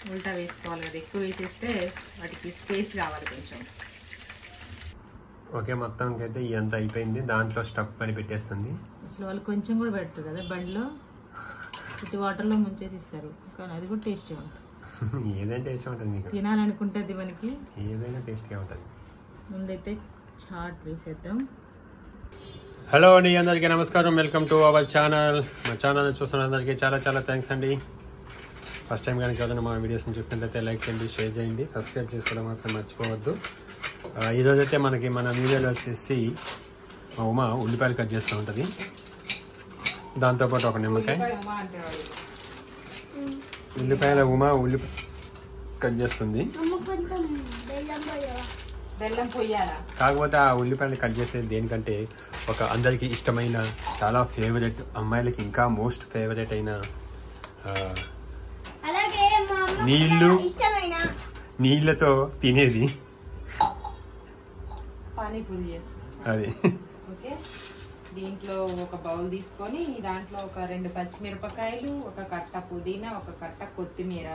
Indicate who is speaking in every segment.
Speaker 1: ఉల్టా వేసుకోవాలి కదా ఎక్కువ వేసేస్తే వాటికి స్పేస్ కావాలి కొంచెం
Speaker 2: ఓకే మొత్తానికి అయితే ఇదంతా అయిపోయింది దాంట్లో స్టఫ్ అని పెట్టేస్తుంది
Speaker 1: అసలు వాళ్ళు కొంచెం కూడా పెట్టరు కదా బండిలో ఇటు వాటర్లో ముంచేసి ఇస్తారు కానీ అది కూడా టేస్టీ ఉంటుంది
Speaker 2: ఏదైనా టేస్ట్ ఉంటుంది మీకు
Speaker 1: తినాలనుకుంటుంది మనకి
Speaker 2: ఏదైనా టేస్ట్గా ఉంటుంది
Speaker 1: ముందైతే చాట్ వేసేద్దాం
Speaker 2: హలో అండి అందరికీ నమస్కారం వెల్కమ్ టు అవర్ ఛానల్ మా ఛానల్ చూస్తున్న అందరికీ చాలా చాలా థ్యాంక్స్ అండి ఫస్ట్ టైం కనుక ఎవరైనా మా వీడియోస్ని చూస్తుంటే లైక్ చేయండి షేర్ చేయండి సబ్స్క్రైబ్ చేసుకోవడం మాత్రం మర్చిపోవద్దు ఆ, ఈరోజు అయితే మనకి మన వీడియోలో వచ్చేసి మా ఉమా ఉల్లిపాయలు కట్ చేస్తూ ఉంటుంది దాంతోపాటు ఒక నిమ్మకాయ ఉల్లిపాయల ఉమా ఉల్లి కట్ చేస్తుంది
Speaker 1: బెల్లం పొయ్యాలా
Speaker 2: కాకపోతే ఆ ఉల్లిపాయలు కట్ చేసేది దేనికంటే ఒక అందరికి ఇష్టమైన చాలా ఫేవరెట్ అమ్మాయిలకి ఇంకా మోస్ట్ ఫేవరెట్ అయిన ఆ,
Speaker 3: అలాగే మా అమ్మ
Speaker 2: నీళ్ళు
Speaker 3: ఇష్టమైన
Speaker 2: నీళ్ళతో తినేది
Speaker 1: పానీపూరి చేసి
Speaker 2: అది
Speaker 1: ఓకే దీంట్లో ఒక బౌల్ తీసుకొని దాంట్లో ఒక రెండు పచ్చిమిరపకాయలు ఒక కట్ట పుదీనా ఒక కట్ట కొత్తిమీర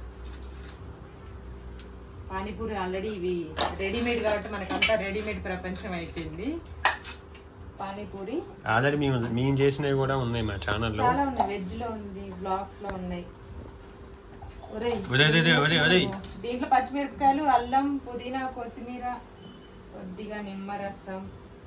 Speaker 1: పానీపూరి ఆల్రెడీ ఇవి రెడీమేడ్ కాబట్టి మనకంతా రెడీమేడ్ ప్రపంచం అయిపోయింది పానీపూరి
Speaker 2: ఆల్రెడీ మేము మేము చేసినవి కూడా ఉన్నాయి మా ఛానల్లో
Speaker 1: చాలా ఉన్నాయి వెజ్ లో ఉంది బ్లాగ్స్ లో ఉన్నాయి ఒరేయ్,
Speaker 2: ఒరేయ్, ఒరేయ్, ఒరేయ్, ఒరేయ్.
Speaker 1: దీంట్లో పచ్చిమిరపకాయలు అల్లం పుదీనా కొత్తిమీర కొద్దిగా నిమ్మరసం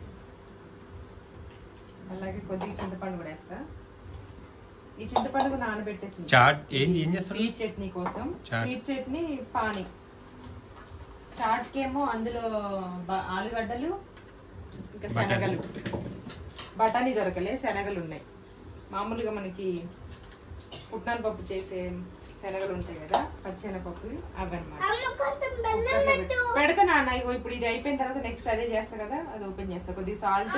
Speaker 1: అలాగే కొద్దిగా చింతపండు కూడా వేస్తా ఈ చింతపండు నానబెట్టేసి
Speaker 2: చాట్ ఏం ఏం చేస్తారు
Speaker 1: స్వీట్ చట్నీ కోసం
Speaker 2: చాట్.
Speaker 1: స్వీట్ చట్నీ పానీ చాట్ కేమో అందులో బ- ఆలుగడ్డలు ఇంకా
Speaker 2: బఠానీ.
Speaker 1: శనగలు బఠానీ దొరకలే శనగలు ఉన్నాయి మామూలుగా మనకి పుట్నాల పప్పు చేసే శనగలు ఉంటాయి కదా పచ్చెనపప్పు అవన్నమాట
Speaker 3: అమ్మ కొంచెం బెల్లం పెట్టు
Speaker 1: పెడతా నాన్న ఇగో ఇప్పుడు ఇది అయిపోయిన తర్వాత నెక్స్ట్ అదే చేస్తా కదా అది ఓపెన్ చేస్తా కొద్దిగా సాల్ట్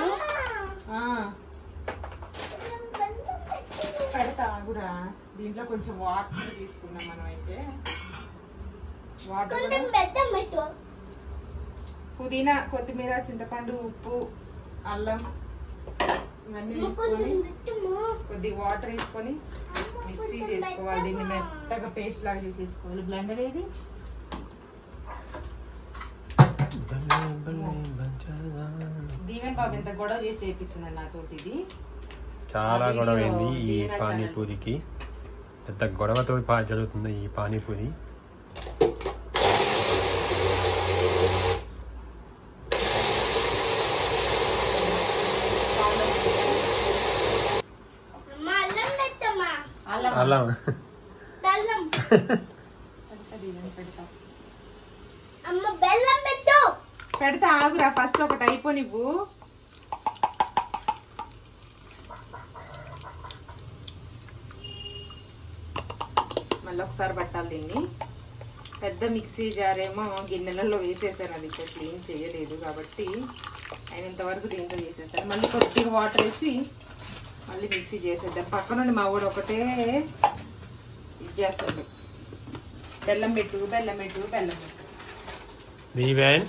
Speaker 3: బెల్లం పెట్టు
Speaker 1: పెడతా కూడా దీంట్లో కొంచెం వాటర్ తీసుకున్నాం మనం అయితే వాటర్
Speaker 3: కొంచెం బెల్లం పెట్టు
Speaker 1: పుదీనా కొత్తిమీర చింతపండు ఉప్పు అల్లం ఇవన్నీ
Speaker 3: అమ్మ
Speaker 1: తీసుకొని
Speaker 3: కొంచెం పెట్టు
Speaker 1: కొద్దిగా వాటర్ వేసుకొని మిక్సీ చేసుకోవాలి దీన్ని మెత్తగా పేస్ట్ లాగా చేసేసుకోవాలి బ్లెండర్ ఏది దీవెన్ బాబు ఎంత గొడవ చేసి చేపిస్తున్నాడు నాతోటి ఇది
Speaker 2: చాలా గొడవ అయింది ఈ పానీపూరికి పెద్ద గొడవతో పా- జరుగుతుంది ఈ పానీపూరి
Speaker 3: అమ్మ అల్లం పెట్టమ్మా
Speaker 1: అల్లం
Speaker 2: అలా
Speaker 3: బెల్లం
Speaker 1: పెడతా దీవెన్ పెడతా
Speaker 3: అమ్మ బెల్లం పెట్టు
Speaker 1: పెడతా ఆగురా ఫస్ట్ ఒకటి అయిపో నువ్వు మళ్ళీ ఒకసారి పట్టాలి దీన్ని పెద్ద మిక్సీ జార్ ఏమో గిన్నెలలో వేసేసాను అది ఇంకా క్లీన్ చేయలేదు కాబట్టి అయినంత వరకు దీంట్లో చేసేసాను మళ్ళీ కొద్దిగా వాటర్ వేసి మళ్ళీ మిక్సీ చేసేద్దాం పక్క నుండి మా ఊడు ఒకటే ఇది చేస్తాడు బెల్లం పెట్టు బెల్లం పెట్టు బెల్లం పెట్టు
Speaker 2: దీవెన్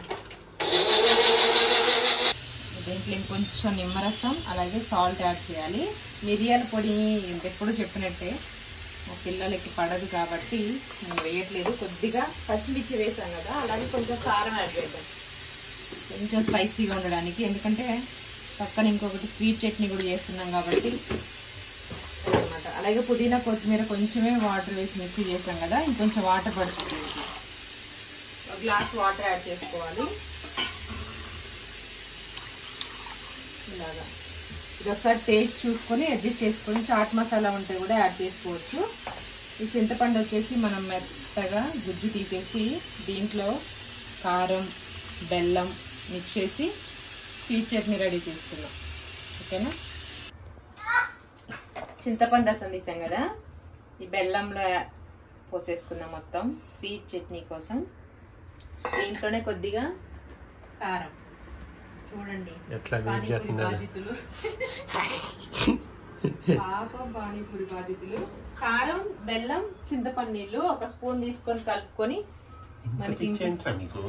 Speaker 1: దీంట్లో ఇంకొంచెం నిమ్మరసం అలాగే సాల్ట్ యాడ్ చేయాలి మిరియాల పొడి ఎప్పుడు చెప్పినట్టే మా పిల్లలకి పడదు కాబట్టి నేను వేయట్లేదు కొద్దిగా పచ్చిమిర్చి వేసాం కదా అలాగే కొంచెం కారం యాడ్ చేద్దాం కొంచెం స్పైసీగా ఉండడానికి ఎందుకంటే పక్కన ఇంకొకటి స్వీట్ చట్నీ కూడా చేస్తున్నాం కాబట్టి అన్నమాట అలాగే పుదీనా కొత్తిమీర కొంచెమే వాటర్ వేసి మిక్సీ చేస్తాం కదా ఇంకొంచెం వాటర్ పడుతుంది దీంట్లో. ఒక గ్లాస్ వాటర్ యాడ్ చేసుకోవాలి ఇలాగా ఇది ఒకసారి టేస్ట్ చూసుకొని అడ్జస్ట్ చేసుకొని చాట్ మసాలా ఉంటే కూడా యాడ్ చేసుకోవచ్చు ఈ చింతపండు వచ్చేసి మనం మెత్తగా గుజ్జు తీసేసి దీంట్లో కారం బెల్లం మిక్స్ చేసి స్వీట్ చట్నీ రెడీ చేసుకున్నాం ఓకేనా చింతపండు రసం తీసాం కదా ఈ బెల్లంలో పోసేసుకున్నాం మొత్తం స్వీట్ చట్నీ కోసం దీంట్లోనే కొద్దిగా కారం చూడండి
Speaker 2: ఎట్లా వెయిట్
Speaker 1: పానీపూరి
Speaker 2: చేస్తున్నారు
Speaker 1: బాధితులు పాపం పానీపూరి బాధితులు కారం బెల్లం చింతపండు నీళ్ళు ఒక స్పూన్ తీసుకొని కలుపుకొని
Speaker 2: ఇంత
Speaker 1: మనకి
Speaker 2: పిచ్చి ఏంట్రా నీకు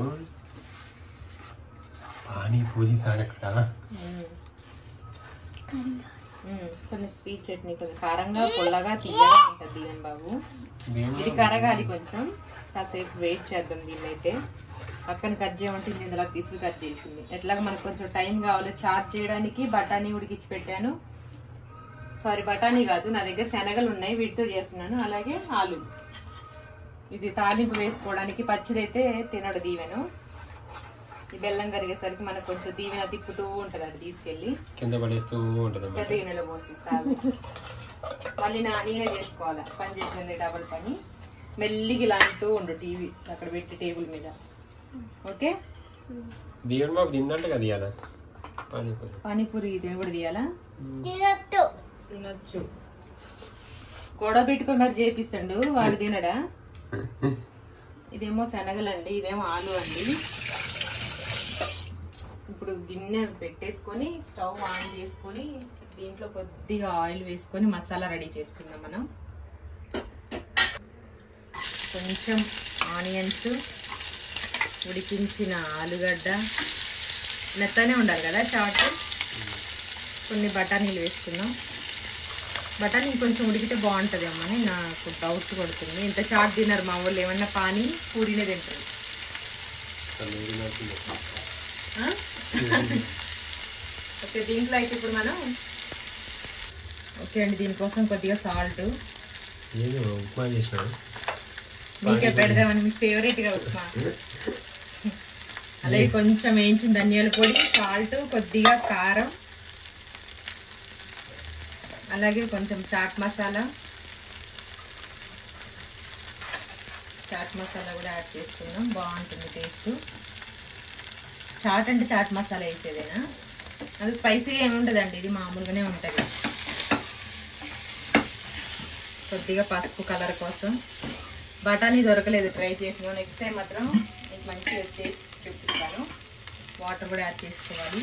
Speaker 2: పానీపూరి సార్ ఎక్కడ
Speaker 1: ఉమ్, ఉమ్, కొంచెం స్వీట్ చట్నీ కొంచెం కారంగా పుల్లగా తీయగా ఉంటుంది దీవెన్ బాబు ఇది కరగాలి కొంచెం కాసేపు వెయిట్ చేద్దాం దీన్ని అయితే పక్కన కట్ చేయమంటే ఇది ఇందులో పీసులు కట్ చేసింది ఎట్లాగ మనకు కొంచెం టైం కావాలి చాట్ చేయడానికి బఠానీ ఉడికించి పెట్టాను సారీ బఠానీ కాదు నా దగ్గర శనగలు ఉన్నాయి వీటితో చేస్తున్నాను అలాగే ఆలు ఇది తాలింపు వేసుకోవడానికి పచ్చిదైతే తినడు దీవెను ఈ బెల్లం కరిగేసరికి మనకు కొంచెం దీవెన తిప్పుతూ ఉంటది అది తీసుకెళ్ళి
Speaker 2: కింద పడేస్తూ ఉంటుంది
Speaker 1: పెద్ద గిన్నెలో పోసిస్తాను మళ్ళీ నా నేనే చేసుకోవాలి పని చేసింది డబల్ పని మెల్లిగి ఇలా అంటూ ఉండు టీవీ అక్కడ పెట్టి టేబుల్ మీద ఓకే
Speaker 2: దీవెన్ బాబు తిన్నట్టు కదా ఇవాళ పానీపూరి
Speaker 1: పానీపూరి ఇది కూడా తీయాలా
Speaker 3: తినొద్దు
Speaker 1: తినొచ్చు గొడవ పెట్టుకొని మరి చేపిస్తాడు వాడు తినడా ఇదేమో శనగలండి ఇదేమో ఆలు అండి ఇప్పుడు గిన్నె పెట్టేసుకొని స్టవ్ ఆన్ చేసుకొని దీంట్లో కొద్దిగా ఆయిల్ వేసుకొని మసాలా రెడీ చేసుకుందాం మనం కొంచెం ఆనియన్స్ ఉడికించిన ఆలుగడ్డ మెత్తనే ఉండాలి కదా చాట్ కొన్ని బఠానీలు వేసుకుందాం బఠానీ కొంచెం ఉడికితే బాగుంటుంది అమ్మని నాకు డౌట్ కొడుతుంది ఇంత చాట్ తిన్నారు మా వాళ్ళు ఏమన్నా పానీ పూరీనే తింటారు ఆ? ఓకే దీంట్లో అయితే ఇప్పుడు మనం ఓకే అండి దీనికోసం కొద్దిగా సాల్ట్
Speaker 2: నేను ఉప్మా చేసిన
Speaker 1: మీకే పెడదామని మీ ఫేవరెట్ గా ఉప్మా అలాగే కొంచెం వేయించిన ధనియాల పొడి సాల్ట్ కొద్దిగా కారం అలాగే కొంచెం చాట్ మసాలా చాట్ మసాలా కూడా యాడ్ చేసుకుందాం బాగుంటుంది టేస్ట్ చాట్ అంటే చాట్ మసాలా వేసేదేనా అది స్పైసీగా ఏమి ఉండదండి ఇది మామూలుగానే ఉంటుంది కొద్దిగా పసుపు కలర్ కోసం బఠానీ దొరకలేదు ట్రై చేసిన నెక్స్ట్ టైం మాత్రం మీకు మంచిగా చేసి చూపిస్తాను వాటర్ కూడా యాడ్ చేసుకోవాలి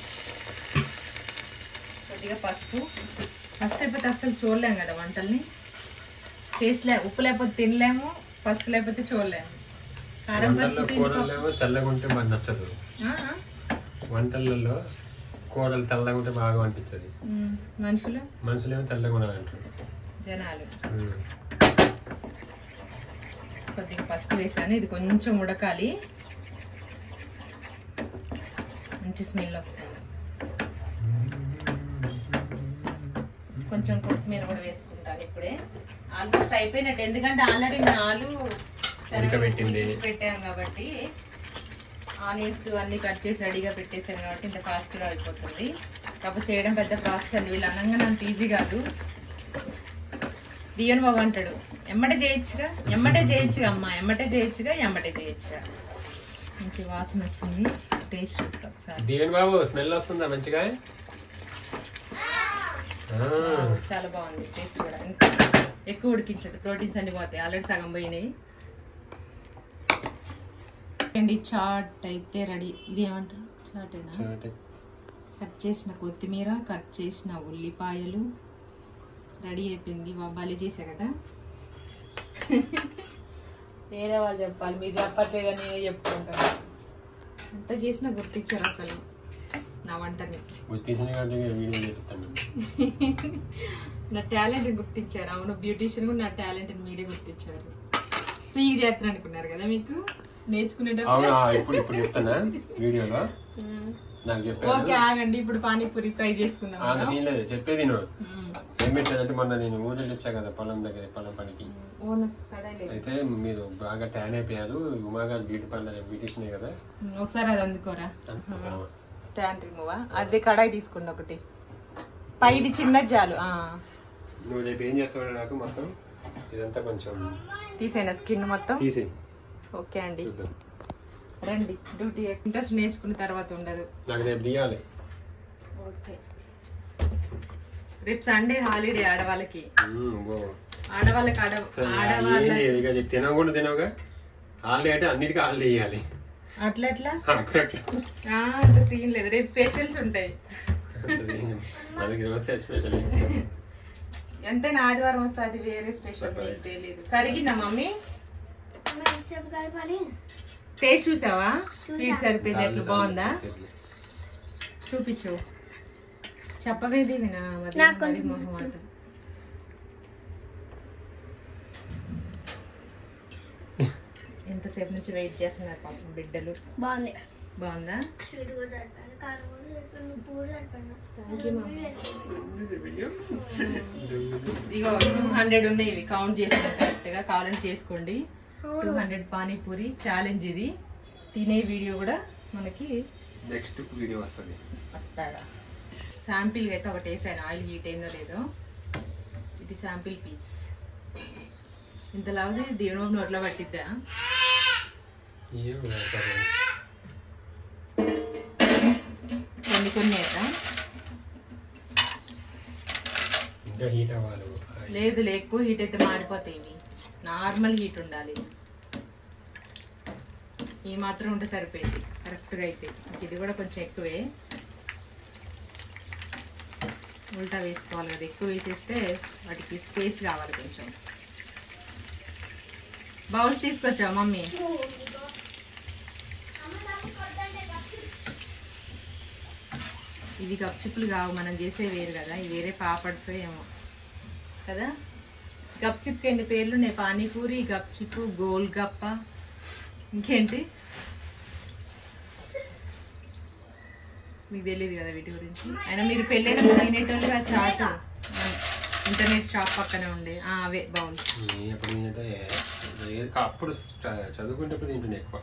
Speaker 1: కొద్దిగా పసుపు ఫస్ట్ అయిపోతే అస్సలు చూడలేము కదా వంటల్ని టేస్ట్ లే ఉప్పు లేకపోతే తినలేము పసుపు లేకపోతే చూడలేము కారం
Speaker 2: వంటల్లో
Speaker 1: పసుపు
Speaker 2: కూరలు ఏమో తెల్లగా ఉంటే మాకు నచ్చదు
Speaker 1: ఆ, ఆ.
Speaker 2: వంటలలో కూరలు తెల్లగా ఉంటే బాగా అనిపిస్తుంది
Speaker 1: ఉమ్, మనుషులు
Speaker 2: మనుషులు ఏమో తెల్లగా ఉండాలంటారు
Speaker 1: జనాలు
Speaker 2: ఉమ్.
Speaker 1: కొద్దిగా పసుపు వేసాను ఇది కొంచెం ఉడకాలి మంచి స్మెల్ వస్తుంది కొంచెం కొత్తిమీర కూడా వేసుకుంటాను ఇప్పుడే ఆల్మోస్ట్ అయిపోయినట్టు ఎందుకంటే ఆల్రెడీ నేను ఆలు శనగలు
Speaker 2: ఉడకబెట్టింది.
Speaker 1: ఉడికించి పెట్టాను కాబట్టి ఆనియన్స్ అన్ని కట్ చేసి రెడీగా పెట్టేశాను కాబట్టి ఇంత fast గా అయిపోతుంది కాకపోతే చేయడం పెద్ద ప్రాసెస్ అండి వీళ్ళు అనగా అంత ఈజీ కాదు దియోన్ బాబు అంటాడు ఎమ్మటే చేయొచ్చుగా ఎమ్మటే చేయొచ్చుగా అమ్మ ఎమ్మటే చేయొచ్చుగా ఎమ్మటే చేయొచ్చుగా మంచి వాసన వస్తుంది టేస్ట్ చూస్తా ఒకసారి
Speaker 2: దీవెన్ బాబు స్మెల్ వస్తుందా మంచిగా ఆ,
Speaker 1: చాలా బాగుంది టేస్ట్ కూడా ఇంకా ఎక్కువ ఉడికించదు ప్రోటీన్స్ అన్ని పోతాయి ఆల్రెడీ సగం పోయినాయి అండి చాట్ అయితే రెడీ ఇది ఏమంటారు చాటేనా
Speaker 2: చూడండి.
Speaker 1: కట్ చేసిన కొత్తిమీర కట్ చేసిన ఉల్లిపాయలు రెడీ అయిపోయింది వా బలి చేసా కదా వేరే వాళ్ళు చెప్పాలి మీరు చెప్పట్లేదని నేనే చెప్పుకుంటాను ఎంత చేసినా గుర్తించారు అసలు నా వంటని
Speaker 2: వచ్చేసిన కాబట్టి వీడియో చేస్తాను
Speaker 1: నా టాలెంట్ గుర్తించారు అవును బ్యూటీషియన్ కూడా నా టాలెంట్ మీరే గుర్తించారు ఫ్రీగా చేస్తాను అనుకున్నారు కదా మీకు నేర్చుకునేటప్పుడు
Speaker 2: అవునా ఇప్పుడు ఇప్పుడు చెప్తానా వీడియోలో నాకు
Speaker 1: ఓకే
Speaker 2: చెప్పారు
Speaker 1: ఆగండి ఇప్పుడు పానీపూరి ఫ్రై చేసుకుందాం
Speaker 2: ఆమె
Speaker 1: మనం.
Speaker 2: తినలేదు చెప్పేది నువ్వు
Speaker 1: మ్మ్.
Speaker 2: ఏం పెట్టారంటే మొన్న నేను ఊరిలో వచ్చా కదా పొలం దగ్గర పొలం పనికి
Speaker 1: ఓను కడాయి లేదు.
Speaker 2: అయితే మీరు బాగా ట్యాన్ అయిపోయారు ఉమా గారు బ్యూటీ పార్లర్ బ్యూటీషియన్ కదా
Speaker 1: మ్మ్. ఒకసారి అది అందుకోరా
Speaker 2: అనుకున్నావా?
Speaker 1: స్టాండ్ రిమూవా అదే కడాయి తీసుకోండి ఒకటి పైది చిన్నది చాలు ఆ.
Speaker 2: నువ్వు రేపు ఏం చేస్తావు నాకు మొత్తం ఇదంతా కొంచెం
Speaker 1: తీసేనా స్కిన్ మొత్తం
Speaker 2: తీసి
Speaker 1: ఓకే అండి
Speaker 2: చూద్దాం
Speaker 1: రండి డ్యూటీ ఇంట్రెస్ట్ నేర్చుకున్న తర్వాత ఉండదు
Speaker 2: నాకు రేపు తీయాలి
Speaker 1: ఓకే రేపు సండే హాలిడే ఆడవాళ్ళకి
Speaker 2: మ్మ్, ఓ.
Speaker 1: ఆడవాళ్ళకి ఆడ
Speaker 2: సరే,
Speaker 1: ఆడవాళ్ళ
Speaker 2: ఏంది ఇక తినకుండా తినవుగా హాలిడే అంటే అన్నిటికీ హాలిడే ఇవ్వాలి
Speaker 1: అట్లా ఎట్లా
Speaker 2: అట్లా
Speaker 1: ఆ, అంత సీన్ లేదు రేపు స్పెషల్స్ ఉంటాయి
Speaker 2: మనకి రోజు స్పెషల్
Speaker 1: ఎంతైనా ఆదివారం వస్తే అది వేరే స్పెషల్ మీకు తెలియదు కరిగిందా మమ్మీ టేస్ట్ చూసావా స్వీట్ సరిపోయింది ఎట్లా బాగుందా చూపించు చెప్పవేది వినా మరి
Speaker 3: నాకు
Speaker 1: మరి
Speaker 3: కొంచెం
Speaker 1: మొహమాట ఎంతసేపు నుంచి వెయిట్ చేస్తున్నారు పాపం బిడ్డలు
Speaker 3: బాగుంది
Speaker 1: బాగుందా
Speaker 3: స్వీట్ కూడా సరిపోయింది కారం కూడా సరిపోయింది ఉప్పు కూడా సరిపోయింది
Speaker 1: థ్యాంక్ యూ ఇగో టూ హండ్రెడ్ ఉన్నాయి ఇవి కౌంట్ చేసాను కరెక్ట్ గా కావాలంటే చేసుకోండి టూ హండ్రెడ్ పానీపూరి ఛాలెంజ్ ఇది తినే వీడియో కూడా మనకి
Speaker 2: నెక్స్ట్ వీడియో వస్తుంది
Speaker 1: పట్టాడా శాంపిల్ అయితే ఒకటి వేసాను ఆయిల్ హీట్ అయిందో లేదో ఇది శాంపిల్ పీస్ ఇంత లావుది దేవుడు బాబు నోట్లో పట్టిద్దా
Speaker 2: ఏం పెడతారు
Speaker 1: కొన్ని కొన్ని వేద్దాం
Speaker 2: ఇంకా హీట్ అవ్వాలి
Speaker 1: లేదు లే, ఎక్కువ హీట్ అయితే మాడిపోతాయి ఇవి నార్మల్ హీట్ ఉండాలి ఈ మాత్రం ఉంటే సరిపోయింది కరెక్ట్గా అయితే ఇంక ఇది కూడా కొంచెం ఎక్కువే ఉల్టా వేసుకోవాలి కదా ఎక్కువ వేసేస్తే వాటికి స్పేస్ కావాలి కొంచెం బౌల్స్ తీసుకొచ్చావు మమ్మీ ఇవి గప్చిప్పులు కావు మనం చేసే వేరు కదా ఇవి వేరే పాపడ్స్ ఏమో కదా గప్చిప్కి ఎన్ని పేర్లు ఉన్నాయి పానీపూరి గప్చిప్పు గోల్ గప్ప ఇంకేంటి మీకు తెలియదు కదా వీటి గురించి అయినా మీరు పెళ్ళైనప్పుడు తినేటోళ్ళుగా చాట్ ఇంటర్నెట్ షాప్ పక్కనే ఉండే ఆ, అవే బౌల్స్
Speaker 2: నేను ఎప్పుడు తింటే ఏ- అప్పుడు చ- చదువుకునేటప్పుడు తింటుండే ఎక్కువ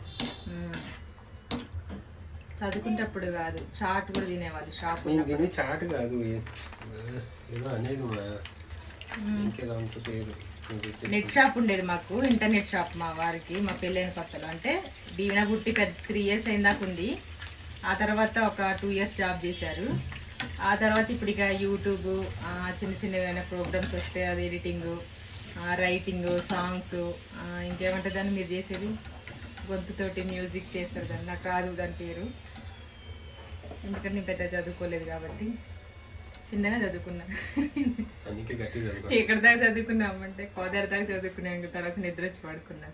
Speaker 1: చదువుకుంటప్పుడు కాదు చాట్ కూడా తినేవాళ్ళు షాప్
Speaker 2: నేను తినే చాట్ కాదు ఏ- ఏదో అనేది మా ఇంకేదో అంటూ పేరు నేను గుర్తు-
Speaker 1: నెట్ షాప్ ఉండేది మాకు ఇంటర్నెట్ షాప్ మా వారికి మా పెళ్ళైన కొత్తలో అంటే దీవెన పుట్టి పెద్ద త్రీ ఇయర్స్ అయిందాక ఉంది ఆ తర్వాత ఒక టూ ఇయర్స్ జాబ్ చేశారు ఆ తర్వాత ఇప్పుడు ఇక యూట్యూబ్ ఆ, చిన్న చిన్న ఏమైనా ప్రోగ్రామ్స్ వస్తే అది ఎడిటింగ్ రైటింగ్ సాంగ్స్ ఇంకేమంటే దాన్ని మీరు చేసేది గొంతుతోటి మ్యూజిక్ చేస్తారు దాన్ని నాకు రాదు దాని పేరు ఎందుకంటే నేను పెద్ద చదువుకోలేదు కాబట్టి చిన్నగా చదువుకున్నా
Speaker 2: అందుకే గట్టి చదువుకో
Speaker 1: ఎక్కడ దాకా చదువుకున్నామంటే కోదారి దాకా చదువుకున్నాం ఇంకా తర్వాత నిద్ర వచ్చి పడుకున్నా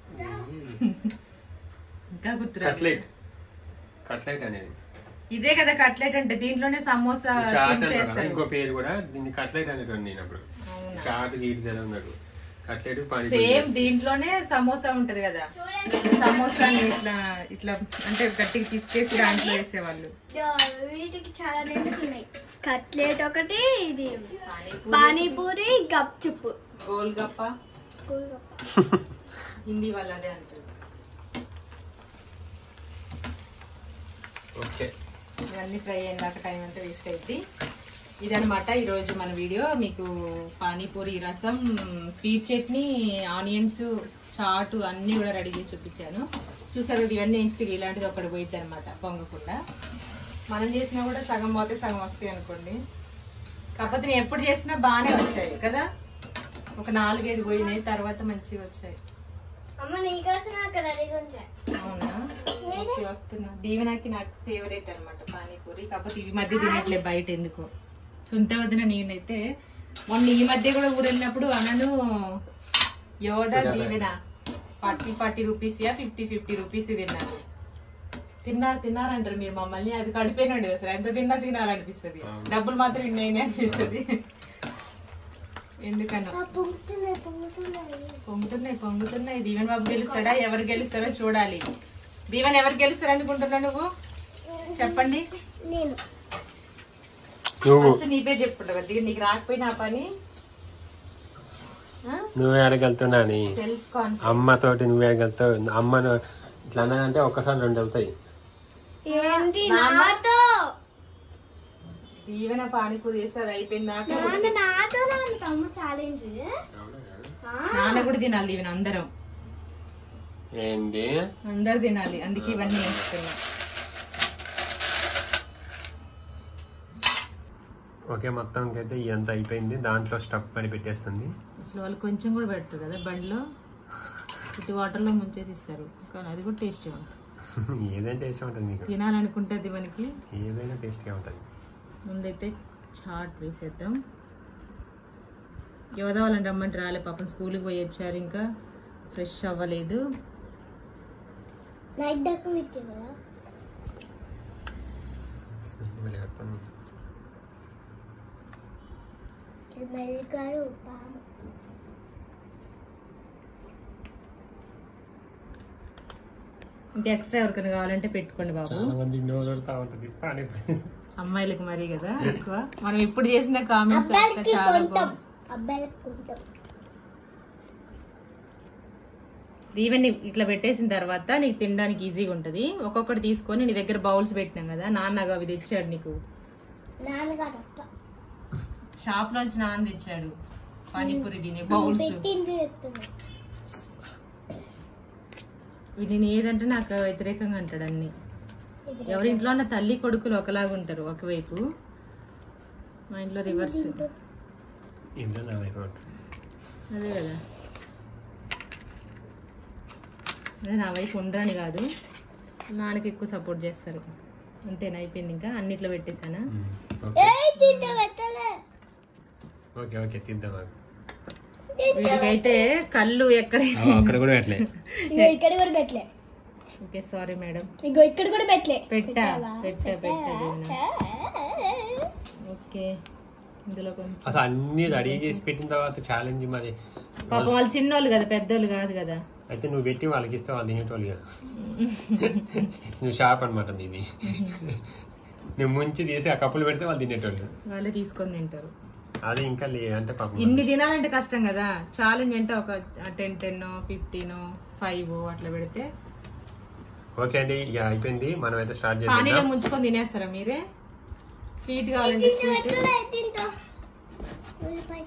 Speaker 1: ఇంకా గుర్తురాదు
Speaker 2: కట్లెట్ కట్లెట్ అనేది
Speaker 1: ఇదే కదా కట్లెట్ అంటే దీంట్లోనే సమోసా
Speaker 2: చాట్ అన్నారు కదా
Speaker 1: తింపేస్తారు.
Speaker 2: ఇంకో పేరు కూడా దీన్ని కట్లెట్ అనేటువంటి నేను అప్పుడు
Speaker 1: అవునా
Speaker 2: చాట్ గీట్ తెలియదు కట్లెట్ పానీ
Speaker 1: సేమ్ దీంట్లోనే సమోసా ఉంటది కదా సమోసా ఇట్లా ఇట్లా అంటే గట్టిగా తీసుకేసి దాంట్లో వేసేవాళ్ళు
Speaker 3: వీటికి చాలా నేమ్స్ ఉన్నాయి కట్లెట్ ఒకటి ఇది
Speaker 1: పానీపూరి,
Speaker 3: పానీపూరి గప్చుప్పు
Speaker 1: గోల్ గప్ప
Speaker 3: గోల్గప్ప.
Speaker 1: హిందీ వాళ్ళు అదే అంటారు
Speaker 2: ఓకే
Speaker 1: ఇవన్నీ ఫ్రై అయినాక టైం అంతా వేస్ట్ అయింది ఇదనమాట ఈరోజు మన వీడియో మీకు పానీపూరి రసం స్వీట్ చట్నీ ఆనియన్స్ చాటు అన్నీ కూడా రెడీ చేసి చూపించాను చూసారు కదా, ఇవన్నీ ఎంచితే ఇలాంటిది ఒకటి పోయిద్ది అనమాట పొంగకుండా మనం చేసినా కూడా సగం పోతే సగం వస్తాయి అనుకోండి కాకపోతే నేను ఎప్పుడు చేసినా బాగానే వచ్చాయి కదా ఒక నాలుగైదు పోయినాయి తర్వాత మంచిగా వచ్చాయి
Speaker 3: అమ్మ నీకోసం అక్కడ రెడీగా ఉంచా
Speaker 1: అవునా ఓకే వస్తున్నా దీవెనకి నాకు ఫేవరెట్ అన్నమాట పానీపూరి కాకపోతే ఈ మధ్య తినట్లే బయట ఎందుకో సొంత వదిన నేనైతే మొన్న ఈ మధ్య కూడా ఊరు వెళ్ళినప్పుడు అనను యోదా దీవెన ఫార్టీ ఫార్టీ రూపీస్ యా ఫిఫ్టీ ఫిఫ్టీ రూపీస్ తిన్నారు తిన్నారు తిన్నారంటారు మీరు మమ్మల్ని అది కడిపోయినండి అసలు ఎంత తిన్నా తినాలనిపిస్తుంది
Speaker 2: అవును.
Speaker 1: డబ్బులు మాత్రం ఇన్ని అనిపిస్తుంది ఎందుకన్నా
Speaker 3: పొంగుతున్నాయి పొంగుతున్నాయి
Speaker 1: పొంగుతున్నాయి పొంగుతున్నాయి దీవెన్ బాబు గెలుస్తాడా ఎవరు గెలుస్తారో చూడాలి దీవెన్ ఎవరు గెలుస్తారు అనుకుంటున్నావు నువ్వు చెప్పండి
Speaker 3: నేను
Speaker 2: నువ్వు
Speaker 1: ఫస్ట్ నీపే చెప్పుకుంటావు కదా నీకు రాకపోయినా ఆ పని
Speaker 2: నువ్వే అడగలుగుతున్నాని
Speaker 1: సెల్ఫ్ కాన్ఫిడెన్స్
Speaker 2: అమ్మతోటి నువ్వే అడగలుగుతావు అమ్మను ఇట్లా అన్నదంటే ఒక్కసారి రెండు అవుతాయి
Speaker 3: ఏంటి నాతో
Speaker 1: దీవెన పానీపూరి చేస్తే అది అయిపోయిందాక
Speaker 3: నాన్న నాతో నాన్న తమ్ముడు ఛాలెంజ్
Speaker 1: నాన్న కూడా తినాలి దీవెన అందరం
Speaker 2: ఏంది
Speaker 1: అందరు తినాలి అందుకే ఇవన్నీ వేస్తున్నా
Speaker 2: ఓకే మొత్తానికి అయితే ఎంత అయిపోయింది దాంట్లో స్టఫ్ మరి పెట్టేస్తుంది
Speaker 1: అసలు వాళ్ళు కొంచెం కూడా పెడతారు కదా బండిలో ఇటు వాటర్లో ముంచేసి ఇస్తారు కానీ అది కూడా టేస్టీ ఉంటుంది
Speaker 2: ఏదైనా టేస్ట్ ఉంటుంది మీకు
Speaker 1: తినాలనుకుంటే దీవెనకి
Speaker 2: ఏదైనా టేస్ట్గా ఉంటుంది
Speaker 1: ముందైతే చాట్ వేసేద్దాం యోధ వాళ్ళని రమ్మంటే రాలే పాపం స్కూల్కి పోయి వచ్చారు ఇంకా ఫ్రెష్ అవ్వలేదు
Speaker 3: లైట్ డక్కు విత్తి కదా
Speaker 2: స్మెల్ భలే వస్తుంది
Speaker 3: మెల్లిగారు పాము
Speaker 1: ఇంకా ఎక్స్ట్రా ఎవరికైనా కావాలంటే పెట్టుకోండి బాబు
Speaker 2: చాలా మంది నోరు వస్తా ఉంటది కానీ
Speaker 1: అమ్మాయిలకు మరీ కదా ఎక్కువ మనం ఇప్పుడు చేసిన కామెంట్స్
Speaker 3: అబ్బాయిలకి
Speaker 1: చాలా
Speaker 3: కొంటాం
Speaker 1: బాగుంది
Speaker 3: అబ్బాయిలకి కొంటాం
Speaker 1: ఈవెన్ ఇట్లా పెట్టేసిన తర్వాత నీకు తినడానికి ఈజీగా ఉంటది ఒక్కొక్కటి తీసుకొని నీ దగ్గర బౌల్స్ పెట్టినాం కదా నాన్నగా అవి తెచ్చాడు నీకు
Speaker 3: నాన్నగారు అత్త
Speaker 1: షాప్ లోంచి నాన్న తెచ్చాడు పానీపూరి తినే బౌల్స్
Speaker 3: పెట్టింది చెప్తున్నా
Speaker 1: వీటిని ఏదంటే నాకు వ్యతిరేకంగా అంటాడు అన్ని ఎవరి ఇంట్లో ఉన్న తల్లి కొడుకులు ఒకలాగా ఉంటారు ఒకవైపు మా ఇంట్లో రివర్స్
Speaker 2: ఇంత నా వైపు ఉంటుంది.
Speaker 1: అదే కదా అదే నా వైపు ఉండరని కాదు నాన్నకి ఎక్కువ సపోర్ట్ చేస్తారు అంతేనా అయిపోయింది ఇంకా అన్నిట్లో పెట్టేశానా
Speaker 2: ఉమ్. ఓకే
Speaker 3: ఏయ్ తింటే పెట్టలే
Speaker 2: ఓకే ఓకే తిందాం ఆగు.
Speaker 1: వీటికైతే కళ్ళు ఎక్కడ
Speaker 2: ఆ, అక్కడ కూడా అట్లే
Speaker 3: ఇగో ఇక్కడ కూడా పెట్టలే
Speaker 1: ఓకే సారీ మేడం
Speaker 3: ఇగో ఇక్కడ కూడా పెట్టలే
Speaker 1: పెట్టా పెట్టా పెట్టా దీవెన. ఓకే ఇందులో కొంచెం
Speaker 2: అసలు అన్ని రెడీ చేసి పెట్టిన తర్వాత ఛాలెంజ్ మరి
Speaker 1: పాపం వాళ్ళు చిన్నోళ్ళు కదా పెద్దోళ్ళు కాదు కదా
Speaker 2: అయితే నువ్వు పెట్టి వాళ్ళకి ఇస్తే వాళ్ళు తినేటోళ్ళు కదా నువ్వు షాప్ అనమాట ఇది నువ్వు ముంచి తీసి ఆ కప్పులు పెడితే వాళ్ళు తినేటోళ్ళు
Speaker 1: వాళ్ళే తీసుకొని తింటారు
Speaker 2: అదే ఇంకా లే అంటే పాపం
Speaker 1: ఇన్ని తినాలంటే కష్టం కదా ఛాలెంజ్ అంటే ఒక టెన్ టెన్ ఫిఫ్టీన్ ఫైవ్ అట్లా పెడితే
Speaker 2: ఓకే అండి ఇక అయిపోయింది మనం అయితే స్టార్ట్
Speaker 1: పానీలో
Speaker 2: చేసేద్దాం
Speaker 1: ముంచుకొని తినేస్తారా మీరే స్వీట్ కావాలంటే స్వీట్
Speaker 3: పెట్టలే తింటా ఉల్లిపాయ